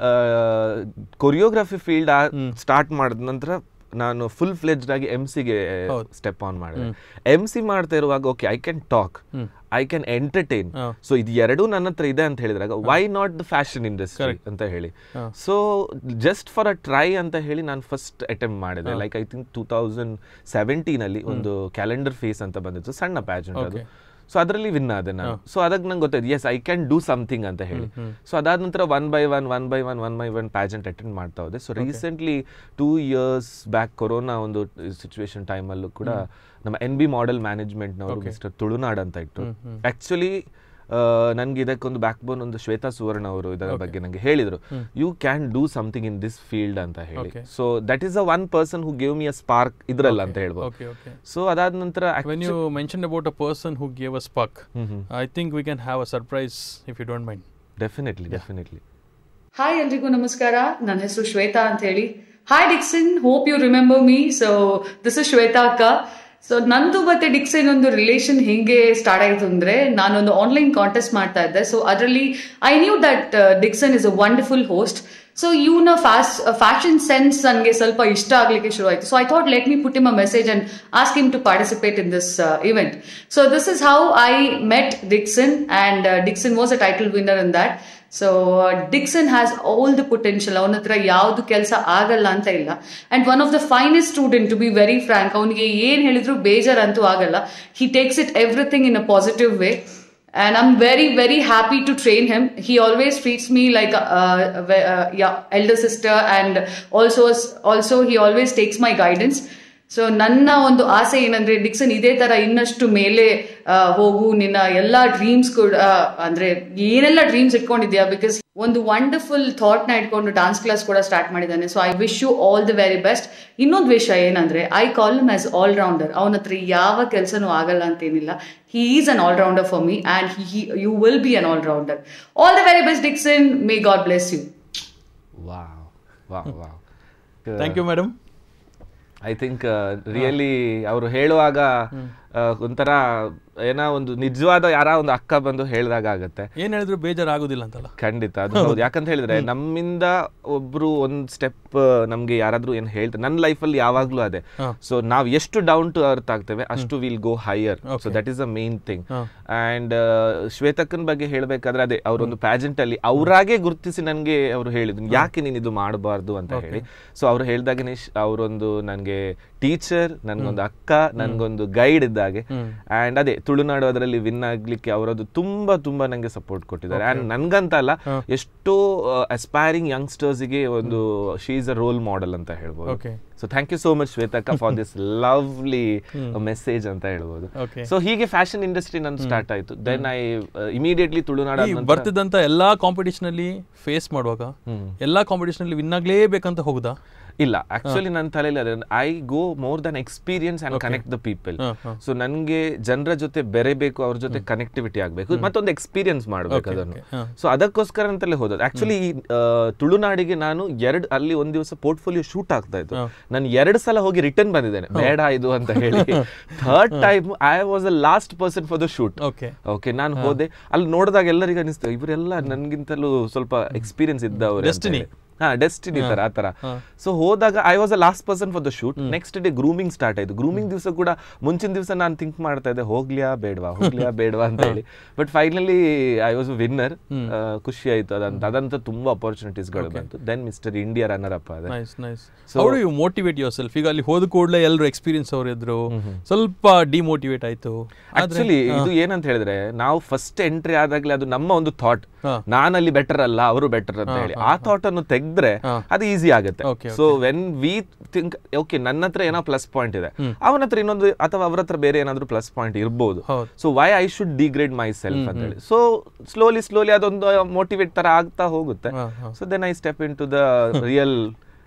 choreography field start ಮಾಡಿದ ನಂತರ ನಾನು ಫುಲ್ ಫ್ಲೆಜ್ಡ್ ಆಗಿ ಎಂ ಸಿಗೆ ಸ್ಟೆಪ್ ಆನ್ ಮಾಡಿದೆ ಎಂ ಸಿ ಮಾಡ್ತಾ ಇರುವಾಗ okay I can talk I can entertain ಹಾ. ಸೊ ಇದು ಎರಡೂ ನನ್ನ ಹತ್ರ ಇದೆ ಅಂತ ಹೇಳಿದಾಗ why not the fashion industry ಅಂತ ಹೇಳಿ so just for a try ಅಂತ ಹೇಳಿ ನಾನು ಫಸ್ಟ್ ಅಟೆಂಪ್ಟ್ ಮಾಡಿದೆ like I think two thousand ಸೆವೆಂಟೀನಲ್ಲಿ ಒಂದು ಕ್ಯಾಲೆಂಡರ್ ಫೇಸ್ ಅಂತ ಬಂದಿತ್ತು ಸಣ್ಣ ಪ್ಯಾಜೆಂಟ್ ಅದು ಸೊ ಅದರಲ್ಲಿ ವಿನ್ ಆದೆ ನಾನು ಸೊ ಅದಕ್ಕೆ ನಂಗೆ ಗೊತ್ತಾಯ್ತು yes I can do something ಅಂತ ಹೇಳಿ ಸೊ ಅದಾದ ನಂತರ one by one one by one one by one pageant attend ಮಾಡ್ತಾ ಹೋದೆ so recently two years back corona ಒಂದು ಸಿಚುವೇಶನ್ ಟೈಮಲ್ಲೂ ಕೂಡ ನಮ್ಮ ಎನ್ ಬಿ ಮಾಡೆಲ್ ಮ್ಯಾನೇಜ್ಮೆಂಟ್ನವರು ಮಿಸ್ಟರ್ ತುಳುನಾಡ್ ಅಂತ ಇಟ್ಟು ಆಕ್ಚುಲಿ ನನ್ಗೆ ಇದಕ್ಕೊಂದು ಬ್ಯಾಕ್ ಬೋನ್ ಒಂದು ಶ್ವೇತಾ ಸುವರ್ಣ ಅವರು ಇದರ ಬಗ್ಗೆ ನಂಗೆ ಹೇಳಿದ್ರು you can do something in this field ಅಂತ ಹೇಳಿ Okay. So that is a one person who gave me a spark ಇದ್ರಲ್ಲ ಅಂತ ಹೇಳ್ಬೋದು ಓಕೆ ಓಕೆ ಸೊ ಅದಾದ ನಂತರ when you mentioned about a person who gave a spark i think we can have a surprise if you don't mind definitely definitely hi ಎಲ್ರಿಗೂ ನಮಸ್ಕಾರ ನನ್ನ ಹೆಸರು ಶ್ವೇತಾ ಅಂತ ಹೇಳಿ hi Dixon hope you remember me so this is Shweta ಅಕ್ಕ so ನಂದು ಮತ್ತೆ Dixon ಒಂದು ರಿಲೇಷನ್ ಹೆಂಗೆ ಸ್ಟಾರ್ಟ್ ಆಯಿತು ಅಂದ್ರೆ ನಾನೊಂದು ಆನ್ಲೈನ್ ಕಾಂಟೆಸ್ಟ್ ಮಾಡ್ತಾ ಇದ್ದೆ ಸೊ ಅದರಲ್ಲಿ I knew that Dixon is a wonderful host so ಇವನ ಫಾಸ್ಟ್ ಫ್ಯಾಷನ್ ಸೆನ್ಸ್ ನನಗೆ ಸ್ವಲ್ಪ ಇಷ್ಟ ಆಗಲಿಕ್ಕೆ ಶುರು ಆಯಿತು so I thought let me put him a message and ask him to participate in this event so this is how I met Dixon and Dixon was a title winner in that so Dixon has all the potential ಅವನ ಹತ್ರ ಯಾವ್ದು ಕೆಲಸ ಆಗಲ್ಲ ಅಂತ ಇಲ್ಲ and one of the finest student to be very frank ಅವನಿಗೆ ಏನ್ ಹೇಳಿದ್ರು ಬೇಜಾರಂತೂ ಆಗಲ್ಲ he takes it everything in a positive way and I'm very very happy to train him. He always treats me like a, a, ve- uh, yeah elder sister, and also also he always takes my guidance. So ನನ್ನ ಒಂದು ಆಸೆ ಏನಂದ್ರೆ Dixon ಇದೇ ತರ ಇನ್ನಷ್ಟು ಮೇಲೆ ಆ, ಹೋಗು ನಿನ್ನ ಎಲ್ಲಾ ಡ್ರೀಮ್ಸ್ ಕೂಡ ಆ, ಅಂದ್ರೆ ಏನೆಲ್ಲ ಡ್ರೀಮ್ಸ್ ಇಟ್ಕೊಂಡಿದ್ಯಾ ಬಿಕಾಸ್ ಒಂದು ವಂಡರ್ಫುಲ್ ಥಾಟ್ ನ ಇಟ್ಕೊಂಡು ಡಾನ್ಸ್ ಕ್ಲಾಸ್ ಕೂಡ ಸ್ಟಾರ್ಟ್ ಮಾಡಿದ್ದಾನೆ so I wish you all the very best ಇನ್ನೊಂದು ವಿಷಯ ಏನಂದ್ರೆ I call him as all rounder ಅವನ ಹತ್ರ ಯಾವ ಕೆಲಸನೂ ಆಗಲ್ಲ ಅಂತೇನಿಲ್ಲ he is an all rounder for me and he you will be an all rounder all the very best Dixon may God bless you wow wow wow thank you madam I think really ಅವರು ಹೇಳುವಾಗ ಆ, ಒಂಥರ ಏನೋ ಒಂದು ನಿಜವಾದ ಯಾರ ಒಂದು ಅಕ್ಕ ಬಂದು ಹೇಳಿದಾಗ ಆಗತ್ತೆ ಏನು ಹೇಳಿದ್ರು ಬೇಜಾರಾಗೋದಿಲ್ಲ ಅಂತಲ್ಲ ಖಂಡಿತ ಅದು ಹೌದು ಯಾಕಂತ ಹೇಳಿದ್ರೆ ನಮ್ಮಿಂದ ಒಬ್ರು ಒಂದ್ ಸ್ಟೆಪ್ ನಮ್ಗೆ ಯಾರಾದ್ರೂ ಏನ್ ಹೇಳ್ತಾರೆ ನನ್ನ ಲೈಫಲ್ಲಿ ಯಾವಾಗ್ಲೂ ಅದೇ ಸೊ ನಾವ್ ಎಷ್ಟು ಡೌನ್ ಟು ಅರ್ತ್ ಆಗ್ತೇವೆ ಅಷ್ಟು will go higher so that is the main thing and ಶ್ವೇತಕ್ಕನ್ ಬಗ್ಗೆ ಹೇಳ್ಬೇಕಾದ್ರೆ ಅದೇ ಅವರೊಂದು ಪ್ಯಾಜೆಂಟ್ ಅಲ್ಲಿ ಅವರಾಗೆ ಗುರುತಿಸಿ ನನ್ಗೆ ಅವರು ಹೇಳಿದ್ರು ಯಾಕೆ ನೀನ್ ಇದು ಮಾಡಬಾರ್ದು ಅಂತ ಹೇಳಿ ಸೊ ಅವ್ರು ಹೇಳ್ದಾಗನೇ ಅವರೊಂದು ನನ್ಗೆ ಟೀಚರ್ ನನ್ಗೊಂದು ಅಕ್ಕ ನನ್ಗೊಂದು ಗೈಡ್ ಇದ್ದಾಗೆ ಅಂಡ್ ಅದೇ ತುಳುನಾಡು ಅದರಲ್ಲಿ ವಿನ್ ಆಗ್ಲಿಕ್ಕೆ ಅವರದ್ದು ತುಂಬಾ ತುಂಬಾ ನಂಗೆ ಸಪೋರ್ಟ್ ಕೊಟ್ಟಿದ್ದಾರೆ ಅಂಡ್ ನನ್ಗಂತ ಅಲ್ಲ ಎಷ್ಟೋ ಅಸ್ಪೈರಿಂಗ್ ಯಂಗ್ಸ್ಟರ್ಸ್ಗೆ ಒಂದು she is a role model ಅಂತ ಹೇಳ್ಬೋದು okay so thank you so much ಶ್ವೇತಕ್ಕ ಫಾರ್ ದಿಸ್ ಲವ್ಲಿ ಮೆಸೇಜ್ ಅಂತ ಹೇಳ್ಬೋದು ಓಕೆ ಸೊ ಹೀಗೆ ಫ್ಯಾಷನ್ ಇಂಡಸ್ಟ್ರಿ ನಂದು ಸ್ಟಾರ್ಟ್ ಆಯ್ತು ದೆನ್ ಐ ಇಮಿಡಿಯೇಟ್ಲಿ ತುಳುನಾಡು ಈ ಬರ್ತಿದ್ದಂತ ಎಲ್ಲಾ ಕಾಂಪಿಟೇಷನ್ ಅಲ್ಲಿ ಫೇಸ್ ಮಾಡುವಾಗ ಎಲ್ಲಾ ಕಾಂಪಿಟೇಷನ್ ಅಲ್ಲಿ ವಿನ್ ಆಗ್ಲೇಬೇಕಂತ ಹೋಗುದಾ ಇಲ್ಲ ಆಕ್ಚುಲಿ ನನ್ನ ತಲೆಯಲ್ಲಿ ಅದೇ I go more than experience and connect the people ಹಾ, ಹಾ. ಸೊ ನನಗೆ ಜನರ ಜೊತೆ ಬೆರೆಬೇಕು ಅವ್ರ ಜೊತೆ ಕನೆಕ್ಟಿವಿಟಿ ಆಗಬೇಕು ಮತ್ತೊಂದು ಎಕ್ಸ್ಪೀರಿಯನ್ಸ್ ಮಾಡಬೇಕು ಅದನ್ನು ಹಾ. ಸೊ ಅದಕ್ಕೋಸ್ಕರ ಅಂತಲೇ ಹೋದದ್ದು ಆಕ್ಚುಲಿ ಈ ಆ, ತುಳುನಾಡಿಗೆ ನಾನು ಎರಡು ಅಲ್ಲಿ ಒಂದ್ ದಿವಸ ಪೋರ್ಟ್ಫೋಲಿಯೋ ಶೂಟ್ ಆಗ್ತಾ ಇತ್ತು ನಾನು ಎರಡು ಸಲ ಹೋಗಿ ರಿಟರ್ನ್ ಬಂದಿದ್ದೇನೆ ಬೇಡ ಇದು ಅಂತ ಹೇಳಿ third time I was a last person for the shoot okay okay ನಾನು ಹೋದೆ ಅಲ್ಲಿ ನೋಡಿದಾಗ ಎಲ್ಲರಿಗೂ ಅನಿಸ್ತು ಇವರೆಲ್ಲ ನನ್ಗಿಂತಲೂ ಸ್ವಲ್ಪ ಎಕ್ಸ್ಪೀರಿಯನ್ಸ್ ಇದ್ದವರು Destiny. ಹಾ ಡೆಸ್ಟಿನಿ ತರ ಆ ತರ ಸೊ ಹೋದಾಗ I was a last person for the shoot next day grooming start ಆಯ್ತು ಗ್ರೂಮಿಂಗ್ ದಿವಸ ಕೂಡ ಮುಂಚಿನ ದಿವಸ ನಾನು ಥಿಂಕ್ ಮಾಡ್ತಾ ಇದ್ದೆ ಹೋಗ್ಲಿಯಾ ಬೇಡವಾ ಹೋಗ್ಲಿಯಾ ಬೇಡವಾ ಅಂತ ಹೇಳಿ but finally I was winner ಖುಷಿ ಆಯ್ತು ಅದಂತ ಅದಂತ ತುಂಬಾ ಅಪರ್ಚುನಿಟೀಸ್ಗಳು ಬಂತು then mister India runner up ಅದೇ nice nice how do you motivate yourself ಈಗ ಅಲ್ಲಿ ಹೋದ ಕೂಡಲೇ ಎಲ್ಲರೂ ಎಕ್ಸ್ಪೀರಿಯನ್ಸ್ ಅವ್ರು ಇದ್ರು ಸ್ವಲ್ಪ ಡಿಮೋಟಿವೇಟ್ ಆಯ್ತು ಆಕ್ಚುಲಿ ಇದು ಏನಂತ ಹೇಳಿದ್ರೆ ನಾವು ಫಸ್ಟ್ ಎಂಟ್ರಿ ಆದಾಗ್ಲೇ ಅದು ನಮ್ಮ ಒಂದು ಥಾಟ್ ಹಾ. ನಾನಲ್ಲಿ ಬೆಟರ್ ಅಲ್ಲ ಅವರು ಬೆಟರ್ ಅಂತ ಹೇಳಿ ಆ ಥಾಟ್ ಅನ್ನು ತೆಗೆದ್ರೆ ಅದು ಈಸಿ ಆಗುತ್ತೆ Okay, so when we think okay ನನ್ನ ಹತ್ರ ಏನೋ ಪ್ಲಸ್ ಪಾಯಿಂಟ್ ಇದೆ ಅವನ ಹತ್ರ ಇನ್ನೊಂದು ಅಥವಾ ಅವ್ರ ಹತ್ರ ಬೇರೆ ಏನಾದ್ರು ಪ್ಲಸ್ ಪಾಯಿಂಟ್ ಇರ್ಬೋದು ಹೌದು. So why I should degrade myself ಅಂತ ಹೇಳಿ ಸೊ ಸ್ಲೋಲಿ ಸ್ಲೋಲಿ ಅದೊಂದು ಮೋಟಿವೇಟ್ ತರ ಆಗ್ತಾ ಹೋಗುತ್ತೆ ಹಾ, ಹಾ. So then I step into the real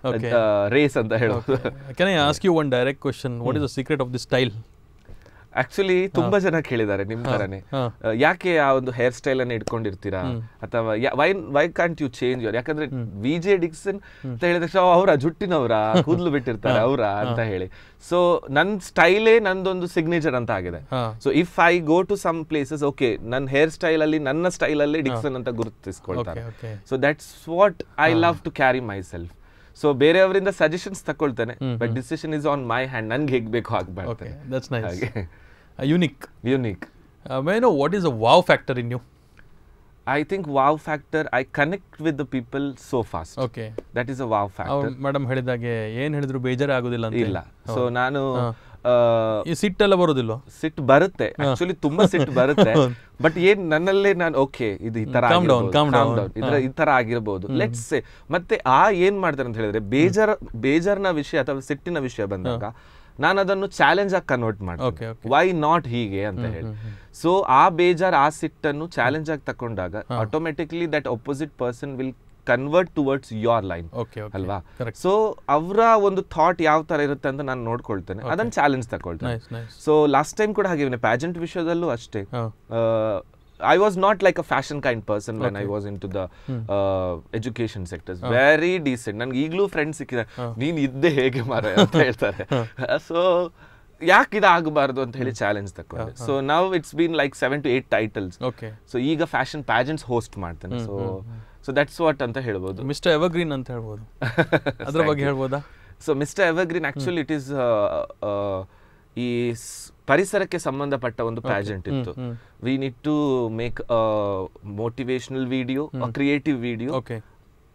race ಅಂತ ಹೇಳೋದು can I ask you one direct question what is the secret of the style actually ತುಂಬಾ ಜನ ಕೇಳಿದ್ದಾರೆ ನಿಮ್ ತರನೇ ಹಾ. ಆ, ಯಾಕೆ ಆ ಒಂದು ಹೇರ್ ಸ್ಟೈಲ್ ಅನ್ನ ಇಟ್ಕೊಂಡಿರ್ತೀರಾ ಅಥವಾ why why can't you change your ಯಾಕಂದ್ರೆ ವಿ ಜೆ ಡಿಕ್ಸನ್ ಅಂತ ಹೇಳಿದ ತಕ್ಷಣ ಅವರ ಜುಟ್ಟಿನವರ ಕೂದಲು ಬಿಟ್ಟಿರ್ತಾರೆ ಅವರ ಅಂತ ಹೇಳಿ ಸೊ ನನ್ ಸ್ಟೈಲೇ ನಂದೊಂದು ಸಿಗ್ನೇಚರ್ ಅಂತ ಆಗಿದೆ ಹಾ. So if I go to some places okay ನನ್ನ ಹೇರ್ ಸ್ಟೈಲ್ ಅಲ್ಲಿ ನನ್ನ ಸ್ಟೈಲ್ ಅಲ್ಲಿ ಡಿಕ್ಸನ್ ಅಂತ ಗುರುತಿಸ್ಕೊಳ್ತಾರೆ Okay, okay. So that's what I love to carry myself so ಬೇರೆಯವರಿಂದ ಸಜೆಷನ್ಸ್ ತಗೊಳ್ತೇನೆ but decision is on my hand ನನ್ಗೆ ಹೇಗ್ ಬೇಕು ಹಾಗೆ ಓಕೆ ಮಾಡ್ತೇನೆ ದಟ್ಸ್ ನೈಸ್ ಹಾಗೆ unique unique may know what is a wow factor in you I think wow factor, I connect with the people so fast. Okay That is a wow factor. Madam ಹೇಳಿದಾಗೆ ಏನ್ ಹೇಳಿದ್ರು ಬೇಜಾರೇ ಆಗೋದಿಲ್ಲ ಅಂತ ಇಲ್ಲ so ನಾನು ಆ, ಈ ಸಿಟ್ಟೆಲ್ಲ ಬರೋದಿಲ್ವಾ ಸಿಟ್ಟು ಬರುತ್ತೆ ಆಕ್ಚುಲಿ ತುಂಬಾ ಸಿಟ್ಟು ಬರುತ್ತೆ ಬಟ್ ಏನ್ ನನ್ನಲ್ಲೇ ನಾನು ಓಕೆ ಇದು ಈ ತರ Calm down, ಆಗಿರ್ಬೋದು, calm calm down. down, ಇದ್ರ ಈ ತರ ಆಗಿರ್ಬೋದು ಲೆಟ್ಸ್ ಸೇ ಮತ್ತೆ ಆ ಏನ್ ಮಾಡ್ತಾರೆ ಅಂತ ಹೇಳಿದ್ರೆ ಬೇಜಾರ್ ಬೇಜಾರ್ನ ವಿಷಯ ಅಥವಾ ಸಿಟ್ಟಿನ ವಿಷಯ ಬಂದಾಗ ನಾನು ಅದನ್ನು ಚಾಲೆಂಜ್ ಆಗಿ ಕನ್ವರ್ಟ್ Okay, ಮಾಡ್ತೀನಿ okay. ವೈ ನಾಟ್ ಹೀಗೆ ಅಂತ ಹೇಳಿ ಸೊ ಆ ಬೇಜಾರ್ ಆ ಸಿಟ್ಟನ್ನು ಚಾಲೆಂಜ್ ಆಗಿ ತಕೊಂಡಾಗ automatically that opposite person will convert towards your line okay okay ಅಲ್ವಾ Correct. ಸೊ ಅವರ ಒಂದು ಥಾಟ್ ಯಾವ ತರ ಇರುತ್ತೆ ಅಂತ ನಾನು ನೋಡ್ಕೊಳ್ತೇನೆ ಅದನ್ನ ಚಾಲೆಂಜ್ ತಗೊಳ್ತೇನೆ nice nice so last time ಕೂಡ ಹಾಗೆ ಪ್ಯಾಜೆಂಟ್ ವಿಷಯದಲ್ಲೂ ಅಷ್ಟೇ ಹಾ I was not like a fashion kind person when I was into the education sectors very decent ನನ್ಗೆ ಈಗಲೂ ಫ್ರೆಂಡ್ಸ್ ಸಿಕ್ಕಿದ್ದಾರೆ ನೀನ್ ಇದ್ದೆ ಹೇಗೆ ಮಾರ ಅಂತ ಹೇಳ್ತಾರೆ ಸೊ ಯಾಕೆ ಇದಾಗಬಾರ್ದು ಅಂತ ಹೇಳಿ ಚಾಲೆಂಜ್ ತಕೊಂಡೆ ಸೊ ನಾವು it's been like seven to eight titles okay so ಈಗ ಫ್ಯಾಷನ್ ಪ್ಯಾಜೆಂಟ್ಸ್ ಹೋಸ್ಟ್ ಮಾಡ್ತೇನೆ ಸೊ ಸೊ ದಟ್ಸ್ ವಾಟ್ ಅಂತ ಹೇಳ್ಬೋದು ಮಿಸ್ಟರ್ ಎವರ್ಗ್ರೀನ್ ಅಂತ ಹೇಳ್ಬೋದು ಅದ್ರ ಬಗ್ಗೆ ಹೇಳ್ಬೋದಾ so Mister Evergreen actually it is ಈ ಸ್- ಪರಿಸರಕ್ಕೆ ಸಂಬಂಧಪಟ್ಟ ಒಂದು ಪ್ಯಾಜೆಂಟ್ ಇತ್ತು we need to make motivational video creative video okay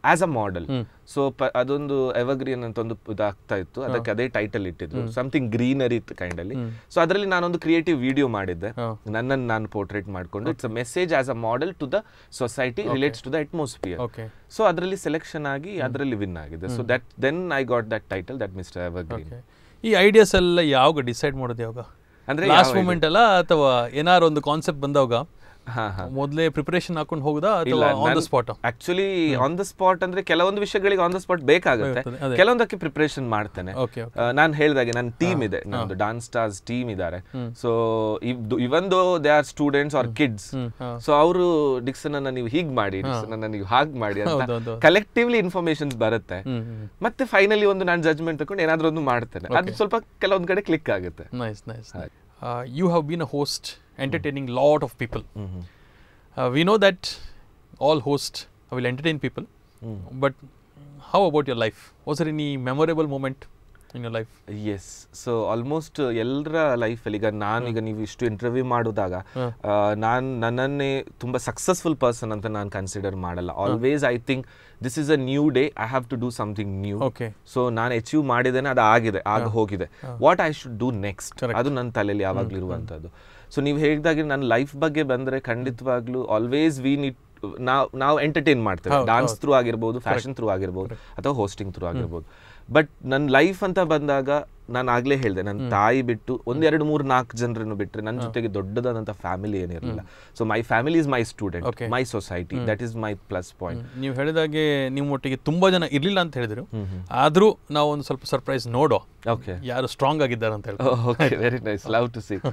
as a model so ಅದೊಂದು ಎವರ್ಗ್ರೀನ್ ಅಂತ ಒಂದು ಇದಾಗ್ತಾ ಇತ್ತು ಅದಕ್ಕೆ ಅದೇ ಟೈಟಲ್ ಇಟ್ಟಿದ್ರು ಸಮಥಿಂಗ್ ಗ್ರೀನರಿ ಕೈಂಡ್ ಅಲ್ಲಿ ಸೊ ಅದರಲ್ಲಿ ನಾನೊಂದು ಕ್ರಿಯೇಟಿವ್ ವಿಡಿಯೋ ಮಾಡಿದ್ದೆ ನನ್ನನ್ನು ನಾನು ಪೋರ್ಟ್ರೇಟ್ ಮಾಡ್ಕೊಂಡು it's a message as a model to the society relates to the atmosphere okay so ಅದರಲ್ಲಿ ಸೆಲೆಕ್ಷನ್ ಆಗಿ ಅದರಲ್ಲಿ ವಿನ್ ಆಗಿದೆ so that then I got that title that Mister Evergreen okay ಈ ideas ಎಲ್ಲ ಯಾವಾಗ ಡಿಸೈಡ್ ಮಾಡೋದು ಯಾವಾಗ ಅಂದ್ರೆ ಲಾಸ್ಟ್ ಮೂಮೆಂಟ್ ಅಲ್ಲ ಅಥವಾ ಏನಾರು ಒಂದು ಕಾನ್ಸೆಪ್ಟ್ ಬಂದಾಗ ಹಾ ಹಾ ಮೊದಲೇ ಪ್ರಿಪರೇಷನ್ ಹಾಕೊಂಡು ಹೋಗುದಾ ಅಥವಾ on the spot actually on the spot ಅಂದ್ರೆ ಕೆಲವೊಂದು ವಿಷಯಗಳಿಗೆ ಆನ್ ದ ಸ್ಪಾಟ್ ಬೇಕಾಗುತ್ತೆ ಬೇಕಾಗ್ತದೆ, ಅದೇ. ಕೆಲವೊಂದಕ್ಕೆ ಪ್ರಿಪರೇಷನ್ ಮಾಡ್ತೇನೆ ಓಕೆ ನಾನು ಹೇಳಿದಾಗೆ ನನ್ನ ಟೀಮ್ ಇದೆ ನಂದು ಡಾನ್ಸ್ ಸ್ಟಾರ್ಸ್ ಟೀಮ್ ಇದ್ದಾರೆ so even though they are students are kids so ಅವರು ಡಿಕ್ಸನ್ ಅನ್ನ ನೀವು ಹೀಗ್ ಮಾಡಿ ಡಿಕ್ಸನ್ ಅನ್ನ ನೀವು ಹಾಗ್ ಮಾಡಿ ಅಂತ ಹೌದೌದು. ಕಲೆಕ್ಟಿವ್ಲಿ ಇನ್ಫಾರ್ಮೇಶನ್ಸ್ ಬರುತ್ತೆ ಹ್ಮ್ ಹ್ಮ್ ಮತ್ತೆ ಫೈನಲಿ ಒಂದು ನಾನು ಜಜ್ಮೆಂಟ್ ತಗೊಂಡು ಏನಾದ್ರೂ ಒಂದು ಮಾಡ್ತೇನೆ ಅದು ಸ್ವಲ್ಪ ಕೆಲವೊಂದು ಕಡೆ ಕ್ಲಿಕ್ ಆಗುತ್ತೆ Nice, nice. Uh, you have been a host, entertaining lot of people. Uh, we know that all hosts will entertain people, but how about your life? Was there any memorable moment in your life? Yes so almost ಎಲ್ಲರ ಲೈಫಲ್ಲಿ ಈಗ ನಾನು ಈಗ ನೀವು ಇಷ್ಟು interview ಮಾಡಿದಾಗ ನಾನು ನನ್ನನ್ನೇ ತುಂಬ ಸಕ್ಸಸ್ಫುಲ್ ಪರ್ಸನ್ ಅಂತ ನಾನು ಕನ್ಸಿಡರ್ ಮಾಡಲ್ಲ always I think this is a new day I have to do something new Okay. So ನಾನು ಅಚೀವ್ ಮಾಡಿದ್ದೇನೆ ಅದು ಆಗಿದೆ ಆಗ ಹೋಗಿದೆ what I should do next Correct. ಅದು ನನ್ನ ತಲೆಯಲ್ಲಿ ಯಾವಾಗಲೂ ಇರುವಂಥದ್ದು ಸೊ ನೀವು ಹೇಳಿದಾಗೆ ನನ್ನ ಲೈಫ್ ಬಗ್ಗೆ ಬಂದರೆ ಖಂಡಿತವಾಗ್ಲೂ ಆಲ್ವೇಸ್ ವಿ ನೀಡ್ ನಾವು ನಾವು ಎಂಟರ್ಟೈನ್ ಮಾಡ್ತೇವೆ ಹೌದು, ಡಾನ್ಸ್ ಹೌದು. ಥ್ರೂ ಆಗಿರ್ಬೋದು ಫ್ಯಾಷನ್ ಥ್ರೂ ಆಗಿರ್ಬೋದು ಅಥವಾ ಹೋಸ್ಟಿಂಗ್ ಥ್ರೂ ಆಗಿರ್ಬೋದು ಬಟ್ ನನ್ನ ಲೈಫ್ ಅಂತ ಬಂದಾಗ ನಾನು ಆಗ್ಲೇ ಹೇಳಿದೆ ನನ್ನ ತಾಯಿ ಬಿಟ್ಟು ಒಂದೆರಡು ಮೂರು ನಾಲ್ಕು ಜನರನ್ನು ಬಿಟ್ಟರೆ ನನ್ನ ಜೊತೆಗೆ ದೊಡ್ಡದಾದಂಥ ಫ್ಯಾಮಿಲಿ ಏನಿರಲಿಲ್ಲ so my family is my student Okay. My society that is my plus point ನೀವು ಹೇಳಿದಾಗೆ ನಿಮ್ಮ ಒಟ್ಟಿಗೆ ತುಂಬಾ ಜನ ಇರ್ಲಿಲ್ಲ ಅಂತ ಹೇಳಿದ್ರು ಆದ್ರೂ ನಾವು ಒಂದು ಸ್ವಲ್ಪ ಸರ್ಪ್ರೈಸ್ ನೋಡೋ ಓಕೆ ಯಾರು ಸ್ಟ್ರಾಂಗ್ ಆಗಿದ್ದಾರೆ ಅಂತ ಹೇಳಿ okay very nice love to see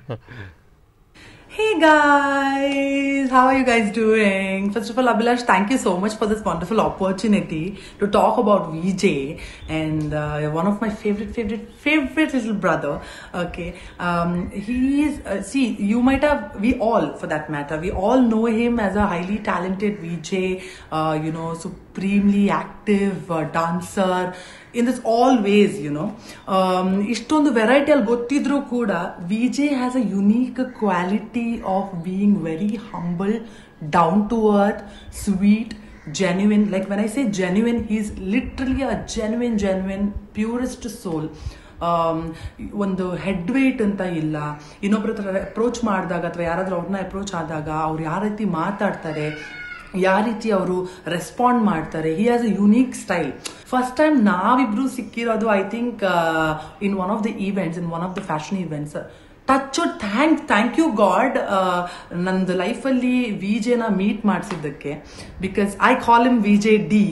Hey guys, how are you guys doing? First of all, Abhilash, thank you so much for this wonderful opportunity to talk about VJ and uh, one of my favorite, favorite, favorite little brother. Okay, um, he is. Uh, see, you might have. We all, for that matter, we all know him as a highly talented VJ. Uh, you know, supremely active uh, dancer. In this always you know ಇಷ್ಟೊಂದು ವೆರೈಟಿಯಲ್ಲಿ ಗೊತ್ತಿದ್ರೂ ಕೂಡ V J has a unique quality of being very humble down to earth sweet genuine like when i say genuine he's literally a genuine genuine purest soul ಒಂದು head weight ಅಂತ ಇಲ್ಲ ಇನ್ನೊಬ್ಬರ ಹತ್ರ approach ಮಾಡಿದಾಗ ಅಥವಾ ಯಾರಾದ್ರೂ ಅವ್ರನ್ನ ಅಪ್ರೋಚ್ ಆದಾಗ ಅವ್ರು ಯಾವ ರೀತಿ ಮಾತಾಡ್ತಾರೆ ಯಾವ ರೀತಿ ಅವರು ರೆಸ್ಪಾಂಡ್ ಮಾಡ್ತಾರೆ he has a unique style first time ನಾವಿಬ್ರು ಸಿಕ್ಕಿರೋದು I think in one of the events in one of the fashion events touch thank thank you God ನಂದು ಲೈಫಲ್ಲಿ ವಿ ಜೆನ ಮೀಟ್ ಮಾಡಿಸಿದ್ದಕ್ಕೆ because I call him V J D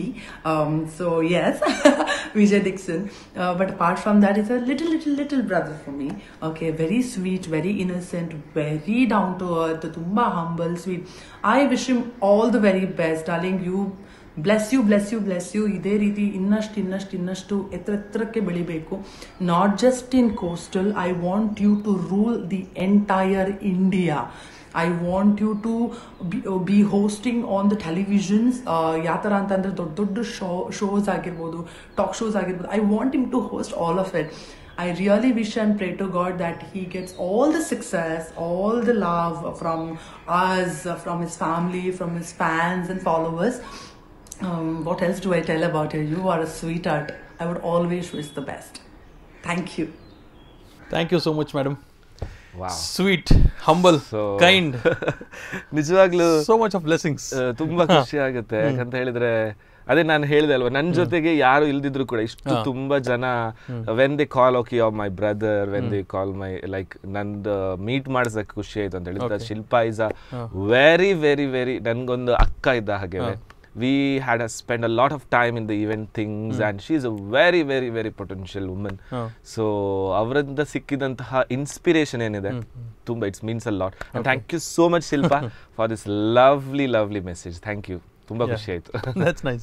so yes V J Dixon but apart from that is a little little little brother for me okay very sweet very innocent very down to earth ತುಂಬ humble sweet I wish him all the very best darling you bless you bless you bless you ಇದೇ ರೀತಿ ಇನ್ನಷ್ಟು ಇನ್ನಷ್ಟು ಇನ್ನಷ್ಟು ಎತ್ತರ ಎತ್ತರಕ್ಕೆ ಬೆಳಿಬೇಕು not just in coastal I want you to rule the entire India I want you to be hosting on the televisions ಯಾವ ಥರ ಅಂತಂದರೆ ದೊಡ್ಡ ದೊಡ್ಡ ಶೋ ಶೋಸ್ ಆಗಿರ್ಬೋದು ಟಾಕ್ ಶೋಸ್ ಆಗಿರ್ಬೋದು I want him to host all of it I really wish and pray to God that He gets all the success, all the love from us, from His family, from His fans and followers. Um, what else do I tell about you? You are a sweetheart. I would always wish the best. Thank you. Thank you so much madam wow sweet humble So- kind ನಿಜವಾಗ್ಲೂ so much of blessings ಆ, ತುಂಬಾ ಖುಷಿ ಆಗುತ್ತೆ ಯಾಕಂತ ಹೇಳಿದ್ರೆ ಅದೇ ನಾನು ಹೇಳಿದೆ ಅಲ್ವಾ ನನ್ನ ಜೊತೆಗೆ ಯಾರು ಇಲ್ದಿದ್ರು ಕೂಡ ಇಷ್ಟು ತುಂಬಾ ಜನ when they call okay of my brother when they call my like ನಂದು ಮೀಟ್ ಮಾಡಿಸಕ್ಕೆ ಖುಷಿ ಆಯ್ತು ಅಂತ ಹೇಳಿದ್ರೆ Shilpa is a very very very ನನ್ಗೊಂದು ಅಕ್ಕ ಇದ್ದ ಹಾಗೆ we had a spend a lot of time in the event things and she is a very very very potential woman so ಅವರಿಂದ ಸಿಕ್ಕಿದಂತಹ ಇನ್ಸ್ಪಿರೇಷನ್ ಏನಿದೆ ತುಂಬ it's means a lot thank you so much Shilpa for this lovely lovely message thank you ತುಂಬಾ ಖುಷಿ ಆಯ್ತು that's nice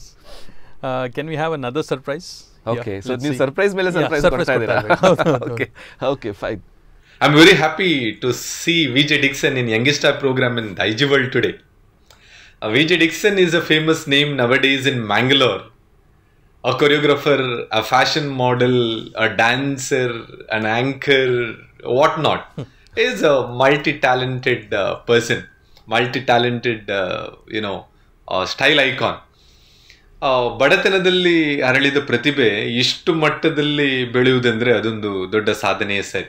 can we have another surprise okay so ನೀವು surprise ಮೇಲೆ surprise ಕೊಡ್ತಾ ಇದ್ದೀರಾ okay okay fine I'm very happy to see Vijay Dixon in Youngest Star program in the IG World today. Uh, Vijay Dixon is a famous name nowadays in Mangalore. A choreographer, a fashion model, a dancer, an anchor, whatnot. is a multi-talented uh, person, multi-talented, uh, you know, uh, style icon. ಆ, ಬಡತನದಲ್ಲಿ ಅರಳಿದ ಪ್ರತಿಭೆ ಇಷ್ಟು ಮಟ್ಟದಲ್ಲಿ ಬೆಳೆಯುವುದಂದ್ರೆ ಅದೊಂದು ದೊಡ್ಡ ಸಾಧನೆಯೇ ಸರಿ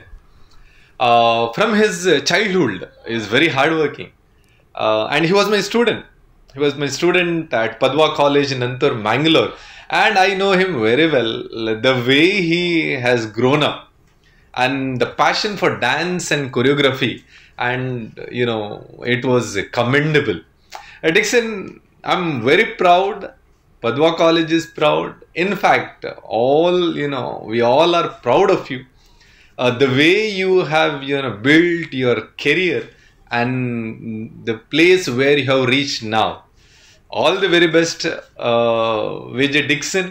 from his childhood is very hard working and he was my student he was my student at Padua College in ಅಂತರ್ Mangalore and I know him very well the way he has grown up and the passion for dance and choreography and you know it was commendable Uh, dixon i'm very proud padwa college is proud in fact all you know we all are proud of you uh, the way you have you know built your career and the place where you have reached now all the very best uh, vijay dixon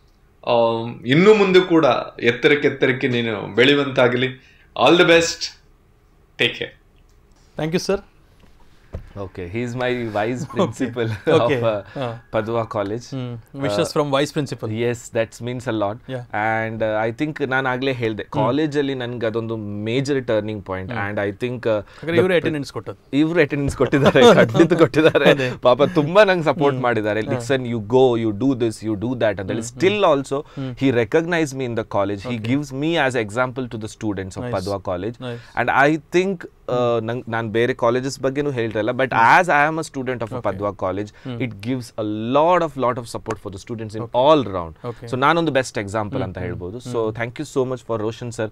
um, ಇನ್ನು ಮುಂದೆ ಕೂಡ ಎತ್ತರಕ್ಕೆ ಎತ್ತರಕ್ಕೆ ನೀನು ಬೆಳೆಯುವಂತಾಗಲಿ all the best take care thank you sir Okay, he's my vice principal Okay. of uh, Ah. Padua College. Wishes from vice principal yes that means a lot Yeah. And I think ನಾನು ಆಗ್ಲೇ ಹೇಳಿದೆ ಕಾಲೇಜಲ್ಲಿ ನನ್ಗೆ ಅದೊಂದು major turning point and I think ಹಾಗಾದ್ರೆ ಇವರೇ attendance ಕೊಟ್ಟದ್ದು ಇವ್ರು ಅಟೆಂಡೆನ್ಸ್ ಕೊಟ್ಟಿದ್ದಾರೆ ಖಂಡಿತ ಕೊಟ್ಟಿದ್ದಾರೆ ಪಾಪ ತುಂಬಾ ನಂಗೆ ಸಪೋರ್ಟ್ ಮಾಡಿದ್ದಾರೆ Dixon you go you do this you do that ಅಂತ ಹೇಳಿ still also he recognize me in the college he gives me as example to the students of Nice. Padua College Nice. And I think ನಂಗೆ ನಾನು ಬೇರೆ colleges ಬಗ್ಗೆನೂ ಹೇಳ್ತಾ ಇಲ್ಲ but as I am a student of Padua College it gives a lot of lot of support for the students in all round Okay. So ನಾನೊಂದು best example ಅಂತ ಹೇಳ್ಬೋದು so thank you so much for Roshan sir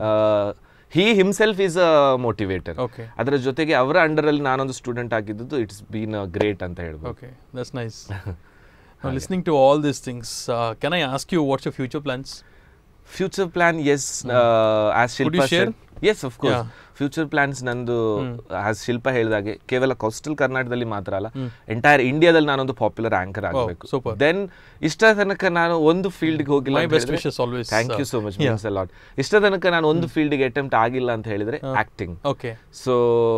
he himself is a motivator Okay. ಅದರ ಜೊತೆಗೆ ಅವರ ಅಂಡರಲ್ಲಿ ನಾನೊಂದು student ಆಗಿದ್ದು it's been great ಅಂತ ಹೇಳ್ಬೋದು Okay, that's nice. now, listening to all these things, uh, can I ask you what's your future plans? Future plans as Could Shilpa you share? Yes of course Yeah. Future plans ನಂದು as Shilpa ಹೇಳಿದಾಗೆ ಕೇವಲ coastal ಕರ್ನಾಟಕದಲ್ಲಿ ಮಾತ್ರ ಅಲ್ಲ entire ಇಂಡಿಯಾದಲ್ಲಿ ನಾನೊಂದು popular anchor ಆಗಬೇಕು super. Then ಇಷ್ಟ ತನಕ ನಾನು ಒಂದು ಫೀಲ್ಡ್ಗೆ ಹೋಗಿಲ್ಲ My best wishes always, thank you uh, so much yeah. Means lot ಇಷ್ಟ ತನಕ ನಾನು ಒಂದು ಫೀಲ್ಡ್ಗೆ ಅಟೆಂಪ್ಟ್ ಆಗಿಲ್ಲ ಅಂತ ಹೇಳಿದ್ರೆ acting Okay. So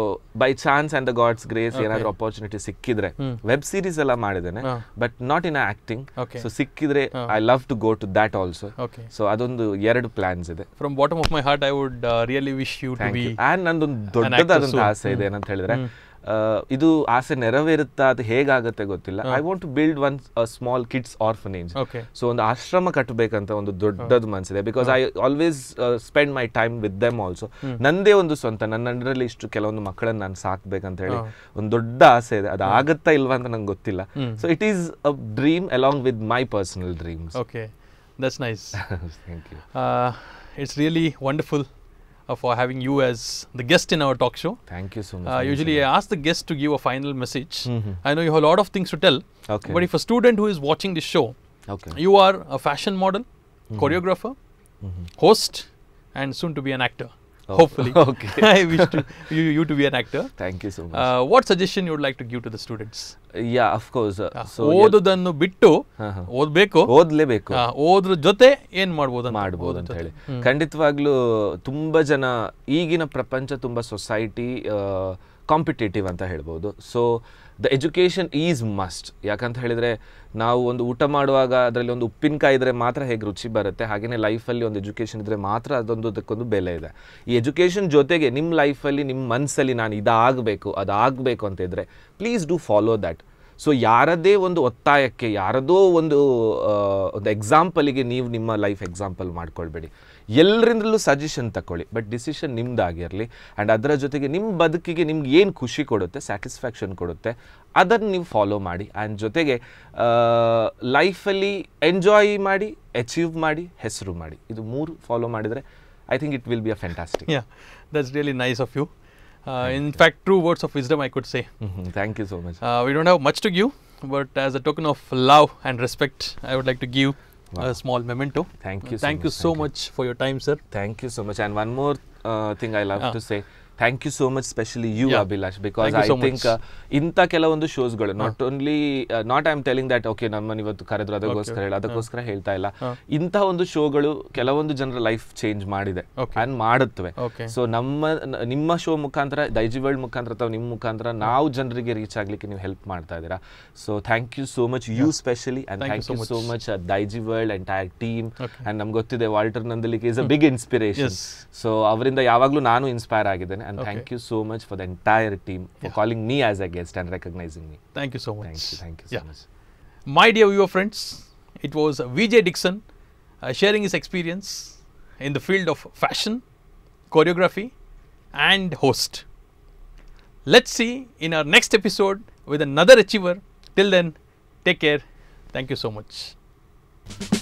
by chance and the God's grace ಏನಾದ್ರೂ ಅಪರ್ಚುನಿಟಿ ಸಿಕ್ಕಿದ್ರೆ ವೆಬ್ ಸೀರೀಸ್ ಎಲ್ಲ ಮಾಡಿದ್ದೇನೆ ಹಾ. But not in acting Okay. So ಸಿಕ್ಕಿದ್ರೆ I love to go to that also Okay. So ಅದೊಂದು ಎರಡು ಪ್ಲಾನ್ಸ್ ಇದೆ From bottom of my heart, I would uh, really wish you to thank be. You and ನಂದೊಂದು actor ದೊಡ್ಡದಾದಂಥ soon. ಆಸೆ ಇದೆ ಏನಂತ ಹೇಳಿದ್ರೆ ಆ, ಇದು ಆಸೆ ನೆರವೇರುತ್ತಾ ಅದು ಹೇಗಾಗುತ್ತೆ ಗೊತ್ತಿಲ್ಲ I want to build one small kids orphanage Okay. So ಒಂದು ಆಶ್ರಮ ಕಟ್ಟಬೇಕಂತ ಒಂದು ದೊಡ್ಡದು ಮನಸ್ಸಿದೆ because I always spend my time with them also ನಂದೇ ಒಂದು ಸ್ವಂತ ನನ್ನ ಅಂಡರಲ್ಲಿ ಇಷ್ಟು ಕೆಲವೊಂದು ಮಕ್ಕಳನ್ನ ನಾನು ಸಾಕ್ಬೇಕಂತ ಹೇಳಿ ಒಂದು ದೊಡ್ಡ ಆಸೆ ಇದೆ ಅದು ಆಗತ್ತಾ ಇಲ್ವಾ ಅಂತ ನಂಗೆ ಗೊತ್ತಿಲ್ಲ so it is a dream along with my personal dreams Okay, that's nice. Thank you Uh, it's really wonderful uh, for having you as the guest in our talk show. Thank you so Uh, much usually, I ask the guest to give a final message. I know you have a lot of things to tell, Okay. but if a student who is watching this show, okay you are a fashion model, choreographer, host, and soon to be an actor. Oh, Hopefully, okay. I wish to, you, you to be an actor. Thank you so much Uh, what suggestion you would like to give to the students? Yeah of course Uh, so ಓದೋದನ್ನು ಬಿಟ್ಟು ಹಾ, ಹಾ. ಓದ್ಬೇಕು ಓದ್ಲೇಬೇಕು ಆ, ಓದ್ರ ಜೊತೆ ಏನ್ ಮಾಡ್ಬೋದು ಅಂತ ಮಾಡ್ಬೋದು ಅಂತ ಓದ್ರ ಹೇಳಿ ಜೊತೆ. ಖಂಡಿತವಾಗ್ಲೂ ತುಂಬಾ ಜನ ಈಗಿನ ಪ್ರಪಂಚ ತುಂಬಾ ಸೊಸೈಟಿ ಕಾಂಪಿಟೇಟಿವ್ ಅಂತ ಹೇಳ್ಬೋದು so the education is must ಯಾಕಂತ ಹೇಳಿದ್ರೆ ನಾವು ಒಂದು ಊಟ ಮಾಡುವಾಗ ಅದರಲ್ಲಿ ಒಂದು ಉಪ್ಪಿನಕಾಯಿ ಇದ್ರೆ ಮಾತ್ರ ಹೇಗೆ ರುಚಿ ಬರುತ್ತೆ ಹಾಗೆಯೇ ಲೈಫಲ್ಲಿ ಒಂದು ಎಜುಕೇಷನ್ ಇದ್ರೆ ಮಾತ್ರ ಅದೊಂದು ಅದಕ್ಕೊಂದು ಬೆಲೆ ಇದೆ ಈ ಎಜುಕೇಷನ್ ಜೊತೆಗೆ ನಿಮ್ಮ ಲೈಫಲ್ಲಿ ನಿಮ್ಮ ಮನಸ್ಸಲ್ಲಿ ನಾನು ಇದಾಗಬೇಕು ಅದಾಗಬೇಕು ಅಂತ ಇದ್ರೆ please do follow that so ಯಾರದೇ ಒಂದು ಒತ್ತಾಯಕ್ಕೆ ಯಾರದೋ ಒಂದು ಆ, ಒಂದು ಎಕ್ಸಾಂಪಲಿಗೆ ನೀವು ನಿಮ್ಮ ಲೈಫ್ ಎಕ್ಸಾಂಪಲ್ ಮಾಡ್ಕೊಳ್ಬೇಡಿ ಎಲ್ಲರಿಂದಲೂ ಸಜೆಷನ್ ತಗೊಳ್ಳಿ ಬಟ್ ಡಿಸಿಷನ್ ನಿಮ್ದಾಗಿರಲಿ ಆ್ಯಂಡ್ ಅದರ ಜೊತೆಗೆ ನಿಮ್ಮ ಬದುಕಿಗೆ ನಿಮ್ಗೆ ಏನು ಖುಷಿ ಕೊಡುತ್ತೆ ಸ್ಯಾಟಿಸ್ಫ್ಯಾಕ್ಷನ್ ಕೊಡುತ್ತೆ ಅದನ್ನು ನೀವು ಫಾಲೋ ಮಾಡಿ ಆ್ಯಂಡ್ ಜೊತೆಗೆ ಲೈಫಲ್ಲಿ ಎಂಜಾಯ್ ಮಾಡಿ ಅಚೀವ್ ಮಾಡಿ ಹೆಸರು ಮಾಡಿ ಇದು ಮೂರು ಫಾಲೋ ಮಾಡಿದರೆ I think it will be a fantastic Yeah, that's really nice of you. Uh, in fact, true words of wisdom, I could say. Thank you so much Uh, we don't have much to give, but as a token of love and respect, I would like to give a small memento. Thank you so Thank you much, so thank you. much for your time, sir. Thank you so much. And one more uh, thing I love Ah. to say. Thank you so much, especially you, Yeah. Abhilash, because Thank you I so think much. uh, ಇಂಥ ಕೆಲವೊಂದು ಶೋಸ್ಗಳು not only not I am telling that okay ನಮ್ಮನ್ನು ಇವತ್ತು ಕರೆದ್ರು ಅದಕ್ಕೋಸ್ಕರ ಹೇಳಿ ಅದಕ್ಕೋಸ್ಕರ ಹೇಳ್ತಾ ಇಲ್ಲ ಇಂಥ ಒಂದು ಶೋಗಳು ಕೆಲವೊಂದು ಜನರ ಲೈಫ್ ಚೇಂಜ್ ಮಾಡಿದೆ Okay. ಅಂಡ್ ಮಾಡುತ್ತವೆ Okay. ಸೊ ನಮ್ಮ ನ- ನಿಮ್ಮ ಶೋ ಮುಖಾಂತರ ದೈಜಿ ವರ್ಲ್ಡ್ ಮುಖಾಂತರ ಅಥವಾ ನಿಮ್ಮ ಮುಖಾಂತರ ನಾವು ಜನರಿಗೆ ರೀಚ್ ಆಗ್ಲಿಕ್ಕೆ ನೀವು ಹೆಲ್ಪ್ ಮಾಡ್ತಾ ಇದ್ದೀರಾ so thank you so much you specially and Thank you thank so you much. So much Daijiworld entire team Okay. And ನಮ್ಗೆ ಗೊತ್ತಿದೆ Walter Nandalike is a big inspiration Yes. So ಅವರಿಂದ ಯಾವಾಗಲೂ ನಾನು ಇನ್ಸ್ಪೈರ್ ಆಗಿದ್ದೇನೆ and Okay. Thank you so much for the entire team for calling me as a guest and recognising me Thank you so much. Thank you thank you Yeah. So much My dear viewer friends, it was Vijay Dixon uh, sharing his experience in the field of fashion, choreography, and host. Let's see in our next episode with another achiever. Till then, take care. Thank you so much.